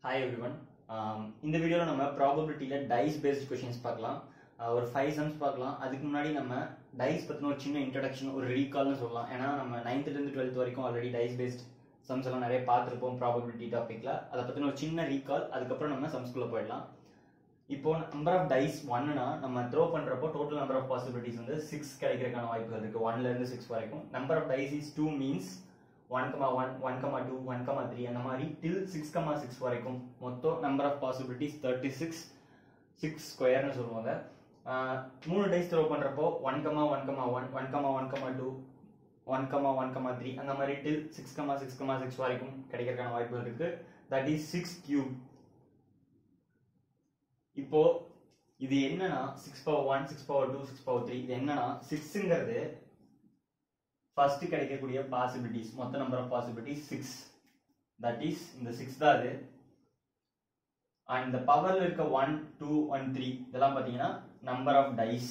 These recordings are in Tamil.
ஹாய் எவ்ரிவன் இந்த வீடியோவில் நம்ம ப்ராபபிலிட்டியில் டைஸ் பேஸ்ட் கொஷின்ஸ் பார்க்கலாம் ஆஹ் ஒரு ஃபைவ் சம்ஸ் பார்க்கலாம் அதுக்கு முன்னாடி நம்ம டைஸ் பற்றின ஒரு சின்ன இன்ட்ரடக்ஷன் ஒரு ரீகால்னு சொல்லலாம் ஏன்னா நம்ம நைன்த்துலேருந்து டுவெல்த் வரைக்கும் ஆல்ரெடி டைஸ் பேஸ்ட் சம்ஸ் எல்லாம் நிறைய பார்த்துருப்போம் ப்ராபபிலிட்டி டாப்பிக்கில் அதை பற்றின ஒரு சின்ன ரீகால் அதுக்கப்புறம் நம்ம சம்ஸ்குள்ளே போயிடலாம் இப்போ நம்பர் ஆஃப் டைஸ் ஒன்னுனா நம்ம த்ரோ பண்றப்போ டோட்டல் நம்பர் ஆஃப் பாசிபிலிட்டிஸ் வந்து சிக்ஸ் கிடைக்கிறதுக்கான வாய்ப்புகள் இருக்கு ஒன்ல இருந்து சிக்ஸ் வரைக்கும் number of dice is two means one comma one one comma two one comma three அந்த மாதிரி டில் சிக்ஸ் கமா சிக்ஸ் வரைக்கும் மொத்தம் number of possibilities thirty six six ஸ்கொயர்னு சொல்லுவாங்க ஆஹ் மூணு டைஸ் த்ரோ பண்றப்போ one comma one comma one one comma one comma two one comma one comma three அந்த மாதிரி till six comma six comma six வரைக்கும் கிடைக்கிறதுக்கான வாய்ப்புகள் இருக்கு தட் இஸ் சிக்ஸ் கியூப் இப்போ இது என்னன்னா six power one six power two six power three இது என்னன்னா சிக்ஸுங்கிறது ஃபர்ஸ்ட் கிடைக்கக்கூடிய பாசிபிலிட்டிஸ் மொத்த number of possibilities six that is இந்த சிக்ஸ் தான் அது அண்ட் இந்த பவர்ல இருக்க ஒன் டூ ஒன் த்ரீ இதெல்லாம் பார்த்தீங்கன்னா நம்பர் ஆஃப் டைஸ்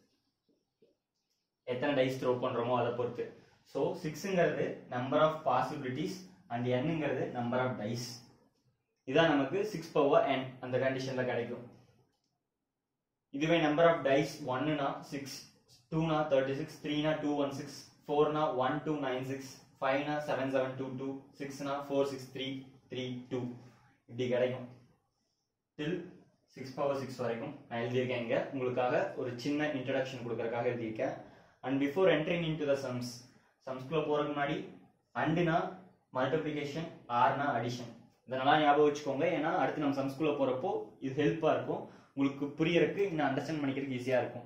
எத்தனை டைஸ் த்ரோ பண்றோமோ அதை பொறுத்து ஸோ சிக்ஸுங்கிறது நம்பர் ஆஃப் பாசிபிலிட்டிஸ் அண்ட் என்னங்கிறது நம்பர் ஆஃப் டைஸ் இதான் நமக்கு சிக்ஸ் பவர் n அந்த கண்டிஷன்ல கிடைக்கும் இதுவே நம்பர் ஆஃப் டைஸ் ஒன்னுனா சிக்ஸ் டூனா தேர்ட்டி சிக்ஸ் த்ரீனா டூ ஒன் சிக்ஸ் ஃபோர்னா ஒன் டூ நைன் சிக்ஸ் ஃபைவ்னா செவன் செவன் டூ டூ சிக்ஸ்னா four six three three two இப்படி கிடைக்கும் டில் சிக்ஸ் பவர் சிக்ஸ் வரைக்கும் நான் எழுதியிருக்கேன் இங்க உங்களுக்காக ஒரு சின்ன இன்ட்ரடக்ஷன் கொடுக்கறதுக்காக எழுதியிருக்கேன் and before entering in to the sums சம்ஸ்குள்ள போறதுக்கு முன்னாடி அண்டுனா மல்டிப்ளிகேஷன் ஆர்னா அடிஷன் இதெல்லாம் ஞாபகம் வச்சுக்கோங்க ஏன்னா அடுத்து நம்ம சம்ஸ்குள்ள போறப்போ இது ஹெல்ப்பா இருக்கும் உங்களுக்கு புரியறதுக்கு இன்னும் அண்டர்ஸ்டாண்ட் பண்ணிக்கிறதுக்கு ஈஸியா இருக்கும்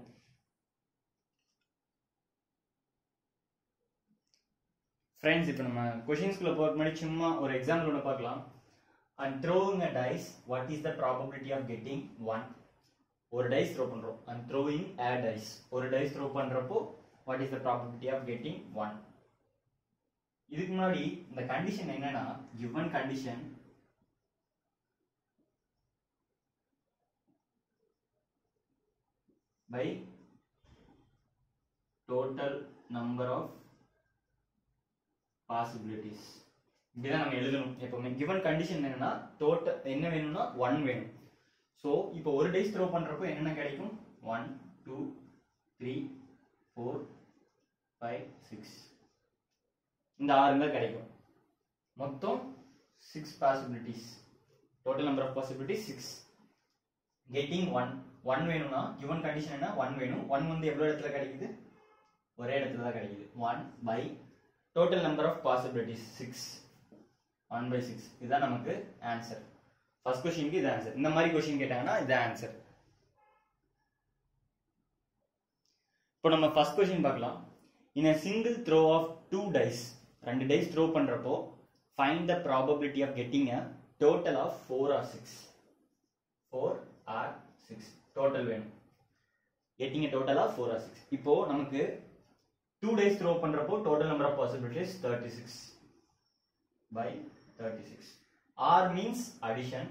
ஃப்ரெண்ட்ஸ் இப்போ நம்ம கொஷின்ஸ்குள்ள போறதுக்கு முன்னாடி சும்மா ஒரு எக்ஸாம்பிள் ஒன்று பார்க்கலாம் and throwing a dice what is the probability of getting one ஒரு டைஸ் த்ரோ பண்றோம் அண்ட் த்ரோவிங் ஏ டைஸ் ஒரு டைஸ் த்ரோ பண்றப்போ what is the probability of getting one இதுக்கு முன்னாடி இந்த கண்டிஷன் என்னன்னா given condition by total number of possibilities இப்படிதான் நம்ம எழுதணும் எப்பவுமே given கண்டிஷன் என்னன்னா டோட்டல் என்ன வேணும்னா ஒன் வேணும் ஸோ இப்போ ஒரு டைஸ் த்ரோ பண்றப்போ என்னென்ன கிடைக்கும் one two three four five six இந்த ஆறுங்க கிடைக்கும் மொத்தம் six possibilities total number of possibilities six getting one one வேணும்னா கிவன் கண்டிஷன் என்ன ஒன் வேணும் ஒன் வந்து எவ்வளோ இடத்துல கிடைக்குது ஒரே இடத்துல தான் கிடைக்குது one by total number of possibilities six one by six இதுதான் நமக்கு ஆன்சர் ஃபர்ஸ்ட் கொஸ்டினுக்கு இது ஆன்சர் இந்த மாதிரி கொஸ்டின் கேட்டாங்கன்னா இது ஆன்சர் இப்போ நம்ம ஃபர்ஸ்ட் கொஸ்டின் பார்க்கலாம் in a single throw of two dice ரெண்டு டைஸ் த்ரோ பண்றப்போ find the probability of getting a total of four or six four or six total வேணும் getting total of four or six இப்போ நமக்கு டூ டேஸ் த்ரோ பண்றப்போ total number of possibilities thirty six by thirty six or means addition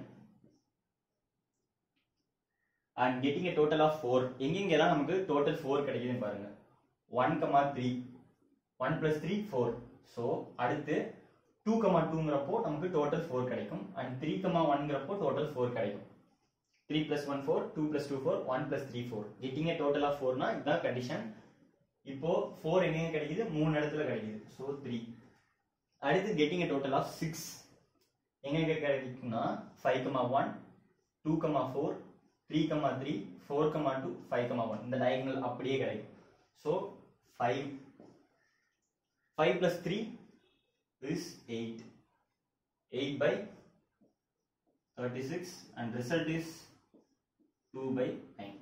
and getting a total of four எங்கெங்கெல்லாம் நமக்கு டோட்டல் ஃபோர் கிடைக்குதுன்னு பாருங்க one comma three one plus three four so அடுத்து டூ கமா டூங்கிறப்போ நமக்கு டோட்டல் ஃபோர் கிடைக்கும் அண்ட் த்ரீ கமா ஒன்ங்கிறப்போ டோட்டல் ஃபோர் கிடைக்கும் three plus one four two plus two four one plus three four getting total of ஃபோர்னா இதுதான் கண்டிஷன் இப்போ ஃபோர் எங்க கிடைக்குது மூணு இடத்துல கிடைக்குது ஸோ த்ரீ அடுத்து கெட்டிங் டோட்டல் ஆஃப் சிக்ஸ் எங்க கிடைக்கும்னா five comma one two comma four three comma three four comma two five comma one இந்த டயகனல் அப்படியே கிடைக்கும் so five five plus three is eight eight by thirty six and result is two by nine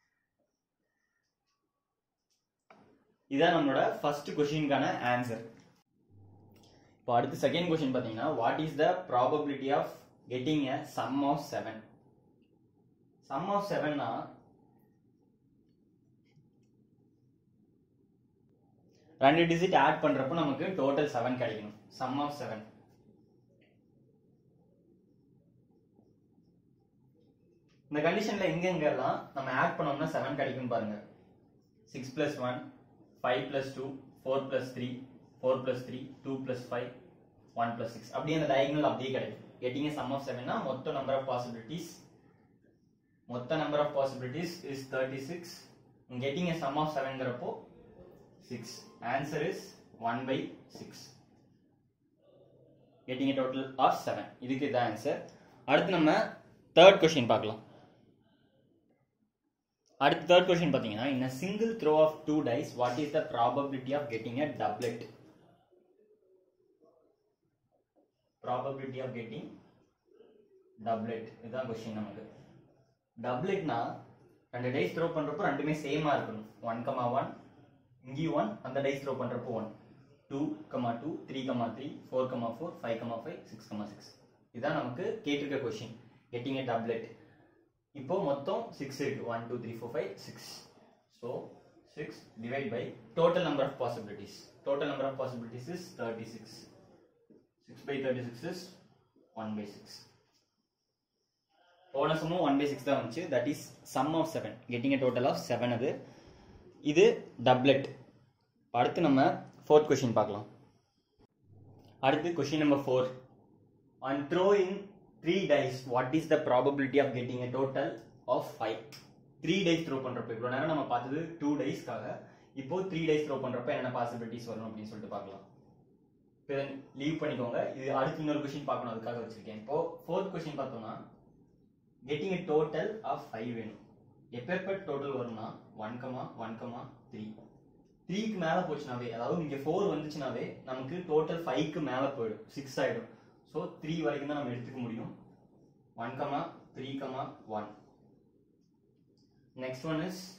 இதான் நம்மளோட ஃபர்ஸ்ட் கொஸ்டினுக்கான ஆன்சர் இப்போ அடுத்து செகண்ட் கொஸ்டின் பார்த்தீங்கன்னா what is the probability of getting a sum of seven sum of செவன்னா ரெண்டு டிஜிட் ஆட் பண்றப்போ நமக்கு டோட்டல் செவன் கிடைக்கணும் சம் ஆஃப் செவன் இந்த கண்டிஷன்ல எங்கெங்கெல்லாம் நம்ம ஆட் பண்ணோம்னா செவன் கிடைக்கும் பாருங்க six plus one five plus two four plus three four plus three two plus five one plus six அப்படியே அந்த டயகனல் அப்படியே கிடைக்கும் கெட்டிங் சம் ஆஃப் செவன்னா மொத்த நம்பர் ஆஃப் பாசிபிலிட்டிஸ் மொத்த number of possibilities is thirty six getting sum of செவன்ங்கிறப்போ six answer is one by six getting total of seven இதுக்கு இதான் ஆன்சர் அடுத்து நம்ம தேர்ட் கொஸ்டின் பார்க்கலாம் அடுத்து தேர்ட் கொஸ்டின் பார்த்தீங்கன்னா in a single throw of two dice what is the probability of getting a doublet probability of getting doublet இதுதான் கொஸ்டின் நமக்கு டப்லெட்னா ரெண்டு டைஸ் த்ரோ பண்றப்போ ரெண்டுமே சேமா இருக்கணும் ஒன் கமா ஒன் இங்கேயும் ஒன் அந்த டைஸ் த்ரோ பண்றப்போ one two comma two three comma three four comma four five comma five six comma six இதுதான் நமக்கு கேட்டிருக்க கொஸ்டின் கெட்டிங் ஏ டப்லெட் இப்போ மொத்தம் சிக்ஸ் இருக்கு one two three four five six so six divide by total number of possibilities total number of possibilities is thirty six six by thirty six is one by six போன சம்மும் ஒன் பை சிக்ஸ் தான் வந்துச்சு that is sum of seven getting a total of seven அது இது டப்லெட் அடுத்து நம்ம ஃபோர்த் கொஷின் பார்க்கலாம் அடுத்து question number four on throwing three dice what is the probability of getting a total of five three dice throw பண்றப்ப இவ்வளோ நேரம் நம்ம பார்த்தது டூ டைஸ்க்காக இப்போ த்ரீ டைஸ் த்ரோ பண்றப்ப என்ன பாசிபிலிட்டிஸ் வரும் அப்படின்னு சொல்லிட்டு பார்க்கலாம் இப்போ லீவ் பண்ணிக்கோங்க இது அடுத்து இன்னொரு கொஸ்டின் பார்க்கணும் அதுக்காக வச்சிருக்கேன் இப்போ ஃபோர்த் கொஸ்டின் பார்த்தோம்னா getting a total of five வேணும் எப்பேற்பட்ட டோட்டல் வரும்னா one comma one comma three த்ரீக்கு மேலே போச்சுனாவே அதாவது இங்கே ஃபோர் வந்துச்சுனாவே நமக்கு டோட்டல் ஃபைவ்க்கு மேலே போயிடும் சிக்ஸ் ஆயிடும் ஸோ த்ரீ வரைக்கும் தான் நம்ம எடுத்துக்க முடியும் one comma three comma one next one is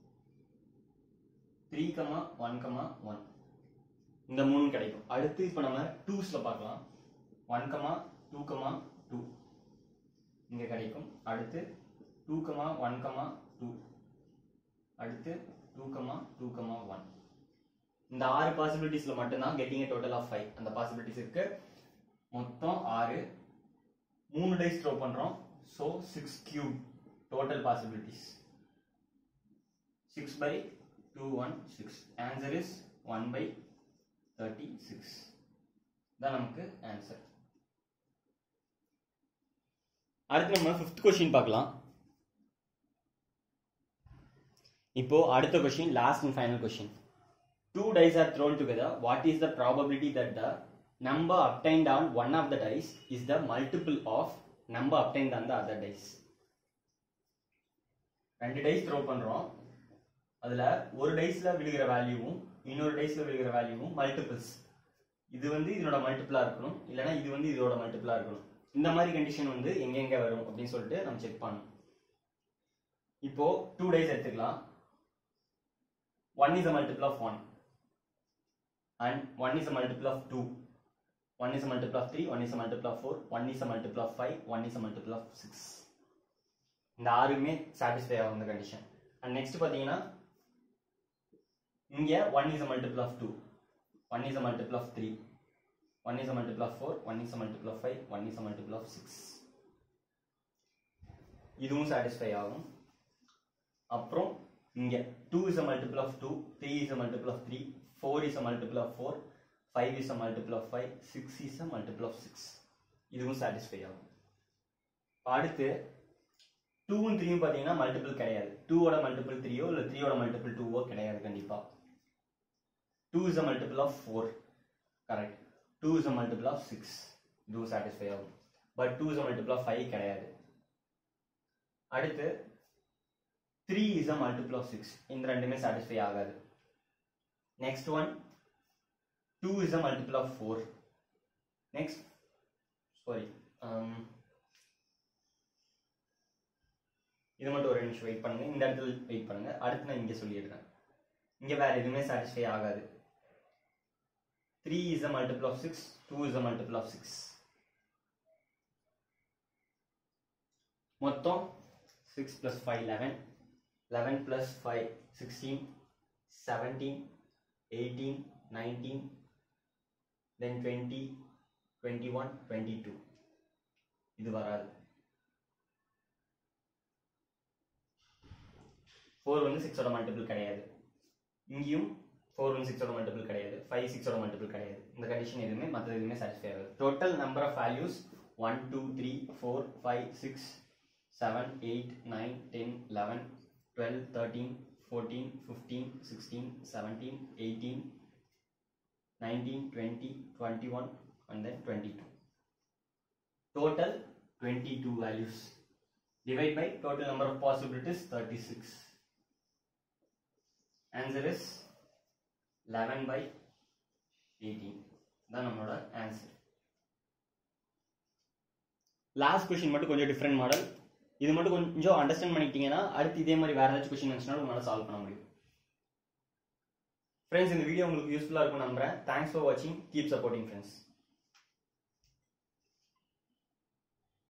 three comma one comma one இந்த மூணு கிடைக்கும் அடுத்து இப்போ நம்ம டூஸ்ல பார்க்கலாம் one comma two comma two இங்க கிடைக்கும் அடுத்து two comma one comma two அடுத்து two comma two comma one இந்த ஆறு பாசிபிலிட்டிஸ்ல மட்டும்தான் கெட்டிங் டோட்டல் ஆஃப் ஃபைவ் அந்த பாசிபிலிட்டிஸ் இருக்கு மொத்தம் ஆறு மூணு டைஸ் த்ரோ பண்றோம் so six cube total possibilities six by two one six answer is one by thirty six தான் நமக்கு ஆன்சர் அடுத்து நம்ம ஃபிஃப்த் கொஸ்டின் பார்க்கலாம் இப்போ அடுத்த question last and final question two dice are thrown together what is the probability that the number obtained on one of the dice is the multiple of number obtained on the other dice ரெண்டு டைஸ் த்ரோ பண்றோம் அதுல ஒரு டைஸ்ல விழுகிற வேல்யூவும் இன்னொரு டைஸ்ல விழுகிற வேல்யூவும் மல்டிபிள்ஸ் இது வந்து இதனோட மல்டிபிளா இருக்கணும் இல்லைன்னா இது வந்து இதோட மல்டிபிளா இருக்கணும் இந்த மாதிரி கண்டிஷன் வந்து எங்க எங்க வரும் அப்படின்னு சொல்லிட்டு நம்ம செக் பண்ணணும் இப்போ டூ டைஸ் எடுத்துக்கலாம் one is a multiple of one and one is a multiple of two 1 is a multiple of 3, 1 is a multiple of 4, 1 is a multiple of 5, 1 is a multiple of 6. இந்த ஆறுமே சாட்டிஸ்ஃபை ஆகும் இந்த கண்டிஷன் அண்ட் நெக்ஸ்ட் பார்த்தீங்கன்னா இங்கே one is a multiple of two one is a multiple of three one is a multiple of four one is a multiple of five one is a multiple of six இதுவும் சாட்டிஸ்ஃபை ஆகும் அப்புறம் இங்கே two is a multiple of two three is a multiple of three four is a multiple of four five is a multiple of five six is a multiple of six இதுவும் சாட்டிஸ்ஃபை ஆகும் அடுத்து டூவும் த்ரீயும் பார்த்தீங்கன்னா மல்டிபிள் கிடையாது டூவோட மல்டிபிள் த்ரீயோ இல்லை த்ரீயோட மல்டிபிள் டூவோ கிடையாது கண்டிப்பாக two is a multiple of four correct two is a multiple of six இதுவும் சாட்டிஸ்ஃபை ஆகும் but two is a multiple of five கிடையாது அடுத்து three is a multiple of six இந்த ரெண்டுமே சாட்டிஸ்ஃபை ஆகாது next one 2 is a multiple of 4 next sorry um, இது மட்டும் ஒரு நிமிஷம் வெயிட் பண்ணுங்க இந்த இடத்துல வெயிட் பண்ணுங்க அடுத்து நான் இங்க சொல்லிடுறேன் இங்க வேற எதுவுமே சாட்டிஸ்ஃபை ஆகாது three is a multiple of six two is a multiple of six மொத்தம் six plus five eleven eleven plus five sixteen seventeen eighteen nineteen then 20 21 22 இது வராது 4 வந்து 6 ஓட மல்டிபிள் கிடையாது இங்கேயும் 4 வந்து 6 ஓட மல்டிபிள் கிடையாது 5 6 ஓட மல்டிபிள் கிடையாது இந்த கண்டிஷன் எதுவுமே மற்ற எதுவுமே சாட்டிஸ்ஃபை ஆகாது total number of values one two three four five six seven eight nine ten eleven twelve thirteen fourteen fifteen sixteen seventeen eighteen nineteen twenty twenty one and then twenty two total 22 values divide by total number of possibilities 36 answer is 11 by 18 தான் நம்மளோட ஆன்சர் லாஸ்ட் கொஸ்டின் மட்டும் கொஞ்சம் டிஃப்ரெண்ட் மாடல் இது மட்டும் கொஞ்சம் அண்டர்ஸ்டாண்ட் பண்ணிக்கிட்டீங்கன்னா அடுத்து இதே மாதிரி வேற ஏதாச்சும் கொஸ்டின் வந்துச்சுனாலும் உங்களால் சால்வ் பண்ண முடியும் ஃப்ரெண்ட்ஸ் இந்த வீடியோ உங்களுக்கு யூஸ்ஃபுல்லாக இருக்கும் நம்புறேன் தேங்க்ஸ் ஃபார் வாட்சிங் கீப் சப்போர்ட்டிங் ஃப்ரெண்ட்ஸ்